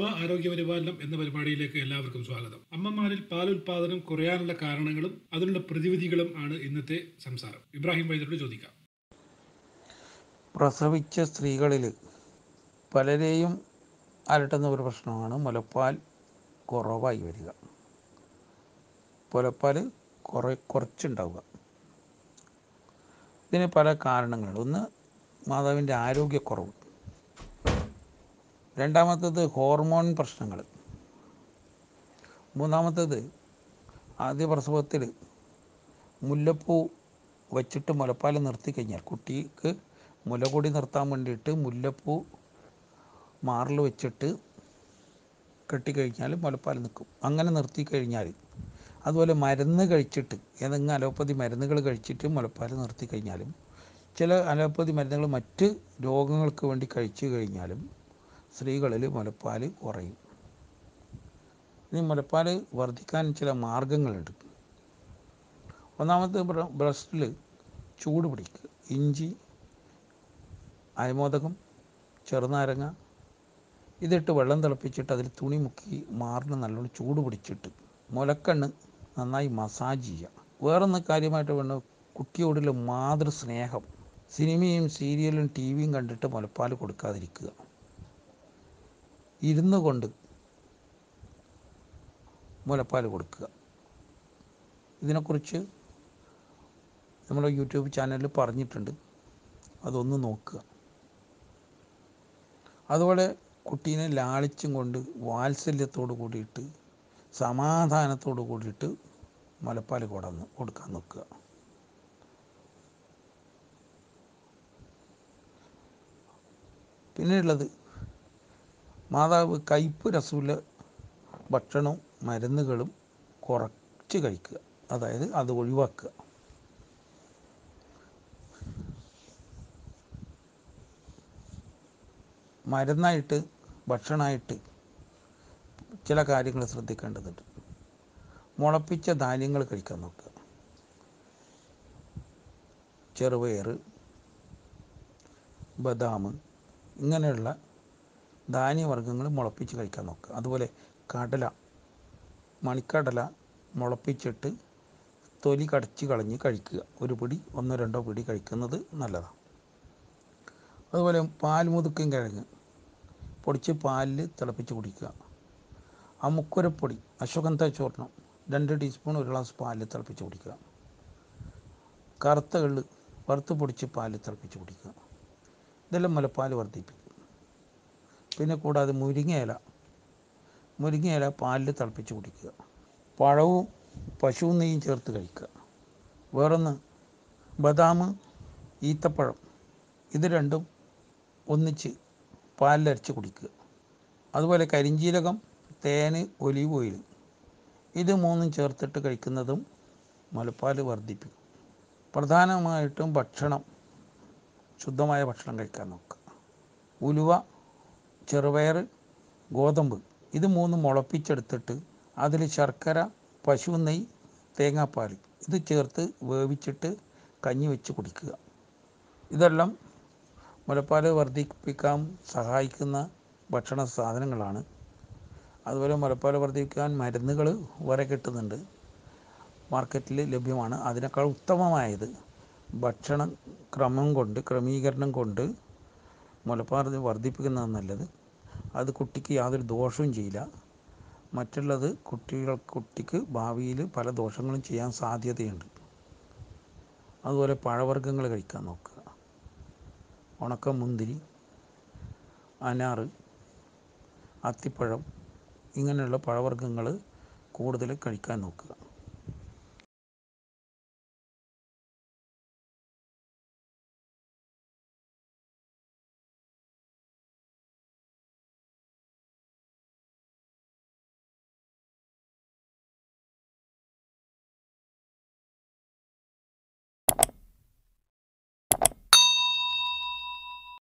ആരോഗ്യ പരിപാലനം എന്ന പരിപാടിയിലേക്ക് എല്ലാവർക്കും സ്വാഗതം അമ്മമാരിൽ പാലുൽപാദനം കുറയാനുള്ള കാരണങ്ങളും അതിനുള്ള പ്രതിവിധികളും ആണ് ഇന്നത്തെ സംസാരം ഇബ്രാഹിം വൈദ്യരോട് ചോദിക്കാം പ്രസവിച്ച സ്ത്രീകളിൽ പലരെയും അലട്ടുന്ന ഒരു പ്രശ്നമാണ് മുലപ്പാൽ കുറവായി വരിക മുലപ്പാൽ കുറേ കുറച്ചുണ്ടാവുക ഇതിന് പല കാരണങ്ങളുണ്ട് ഒന്ന് മാതാവിൻ്റെ ആരോഗ്യക്കുറവ് രണ്ടാമത്തേത് ഹോർമോൺ പ്രശ്നങ്ങൾ മൂന്നാമത്തേത് ആദ്യ പ്രസവത്തിൽ മുല്ലപ്പൂ വച്ചിട്ട് മുലപ്പാൽ നിർത്തി കഴിഞ്ഞാൽ കുട്ടിക്ക് മുലകൊടി നിർത്താൻ വേണ്ടിയിട്ട് മുല്ലപ്പൂ മാറിൽ വെച്ചിട്ട് കെട്ടിക്കഴിഞ്ഞാൽ മുലപ്പാൽ നിൽക്കും അങ്ങനെ നിർത്തി കഴിഞ്ഞാൽ അതുപോലെ മരുന്ന് കഴിച്ചിട്ട് ഏതെങ്കിലും അലോപ്പതി മരുന്നുകൾ കഴിച്ചിട്ട് മുലപ്പാൽ നിർത്തി കഴിഞ്ഞാലും ചില അലോപ്പതി മരുന്നുകൾ മറ്റ് രോഗങ്ങൾക്ക് വേണ്ടി കഴിച്ചു കഴിഞ്ഞാലും സ്ത്രീകളിൽ മുലപ്പാൽ കുറയും ഇനി മുലപ്പാൽ വർദ്ധിക്കാൻ ചില മാർഗങ്ങളുണ്ട് ഒന്നാമത്തെ ബ്രസ്റ്റിൽ ചൂട് പിടിക്കുക ഇഞ്ചി അയമോദകം ചെറുനാരങ്ങ ഇതിട്ട് വെള്ളം തിളപ്പിച്ചിട്ട് അതിൽ തുണി മുക്കി മാറിന് നല്ലോണം ചൂട് പിടിച്ചിട്ട് മുലക്കണ്ണ് നന്നായി മസാജ് ചെയ്യുക വേറൊന്ന് കാര്യമായിട്ട് വേണം കുട്ടിയോടുള്ള മാതൃ സ്നേഹം സിനിമയും സീരിയലും ടി വിയും കണ്ടിട്ട് മുലപ്പാൽ കൊടുക്കാതിരിക്കുക ഇരുന്നു കൊണ്ട് മുലപ്പാൽ കൊടുക്കുക ഇതിനെക്കുറിച്ച് നമ്മുടെ യൂട്യൂബ് ചാനലിൽ പറഞ്ഞിട്ടുണ്ട് അതൊന്ന് നോക്കുക അതുപോലെ കുട്ടീനെ ലാളിച്ചും കൊണ്ട് വാത്സല്യത്തോട് കൂടിയിട്ട് സമാധാനത്തോട് കൂടിയിട്ട് മുലപ്പാൽ കൊടന്ന് കൊടുക്കാൻ നോക്കുക പിന്നെയുള്ളത് മാതാവ് കയ്പ് രസമുള്ള ഭക്ഷണവും മരുന്നുകളും കുറച്ച് കഴിക്കുക അതായത് അത് ഒഴിവാക്കുക മരുന്നായിട്ട് ഭക്ഷണമായിട്ട് ചില കാര്യങ്ങൾ ശ്രദ്ധിക്കേണ്ടതുണ്ട് മുളപ്പിച്ച ധാന്യങ്ങൾ കഴിക്കാൻ നോക്കുക ചെറുപയർ ബദാം ഇങ്ങനെയുള്ള ധാന്യവർഗ്ഗങ്ങൾ മുളപ്പിച്ച് കഴിക്കാൻ നോക്കുക അതുപോലെ കടല മണിക്കടല മുളപ്പിച്ചിട്ട് തൊലി കടച്ച് കളഞ്ഞ് കഴിക്കുക ഒരു പിടി ഒന്നോ രണ്ടോ പിടി കഴിക്കുന്നത് നല്ലതാണ് അതുപോലെ പാൽ മുതുക്കും കിഴങ്ങ് പൊടിച്ച് പാലിൽ തിളപ്പിച്ച് കുടിക്കുക ആ മുക്കുരപ്പൊടി അശ്വഗന്ധ ചൂർണം രണ്ട് ടീസ്പൂൺ ഒരു ഗ്ലാസ് പാലിൽ തിളപ്പിച്ച് കുടിക്കുക കറുത്ത എള്ള് വറുത്ത് പൊടിച്ച് പാലിൽ തിളപ്പിച്ച് കുടിക്കുക ഇതെല്ലാം മുലപ്പാൽ വർദ്ധിപ്പിക്കും പിന്നെ കൂടാതെ മുരിങ്ങയില മുരിങ്ങയില പാലിൽ തിളപ്പിച്ച് കുടിക്കുക പഴവും പശു നെയ്യും ചേർത്ത് കഴിക്കുക വേറൊന്ന് ബദാം ഈത്തപ്പഴം ഇത് രണ്ടും ഒന്നിച്ച് പാലിലരച്ച് കുടിക്കുക അതുപോലെ കരിഞ്ചീരകം തേന് ഒലിവ് ഓയിൽ ഇത് മൂന്നും ചേർത്തിട്ട് കഴിക്കുന്നതും മുലപ്പാൽ വർദ്ധിപ്പിക്കും പ്രധാനമായിട്ടും ഭക്ഷണം ശുദ്ധമായ ഭക്ഷണം കഴിക്കാൻ നോക്കുക ഉലുവ ചെറുപയർ ഗോതമ്പ് ഇത് മൂന്നും മുളപ്പിച്ചെടുത്തിട്ട് അതിൽ ശർക്കര പശു നെയ്യ് തേങ്ങാപ്പാൽ ഇത് ചേർത്ത് വേവിച്ചിട്ട് കഞ്ഞി വെച്ച് കുടിക്കുക ഇതെല്ലാം മുലപ്പാൽ വർദ്ധിപ്പിക്കാൻ സഹായിക്കുന്ന ഭക്ഷണ സാധനങ്ങളാണ് അതുപോലെ മുലപ്പാൽ വർദ്ധിപ്പിക്കാൻ മരുന്നുകൾ വരെ കിട്ടുന്നുണ്ട് മാർക്കറ്റിൽ ലഭ്യമാണ് അതിനേക്കാൾ ഉത്തമമായത് ഭക്ഷണ ക്രമം കൊണ്ട് ക്രമീകരണം കൊണ്ട് മുലപ്പാൽ വർദ്ധിപ്പിക്കുന്നതാണ് നല്ലത് അത് കുട്ടിക്ക് യാതൊരു ദോഷവും ചെയ്യില്ല മറ്റുള്ളത് കുട്ടികൾ കുട്ടിക്ക് ഭാവിയിൽ പല ദോഷങ്ങളും ചെയ്യാൻ സാധ്യതയുണ്ട് അതുപോലെ പഴവർഗ്ഗങ്ങൾ കഴിക്കാൻ നോക്കുക ഉണക്ക മുന്തിരി അനാറ് അത്തിപ്പഴം ഇങ്ങനെയുള്ള പഴവർഗ്ഗങ്ങൾ കൂടുതൽ കഴിക്കാൻ നോക്കുക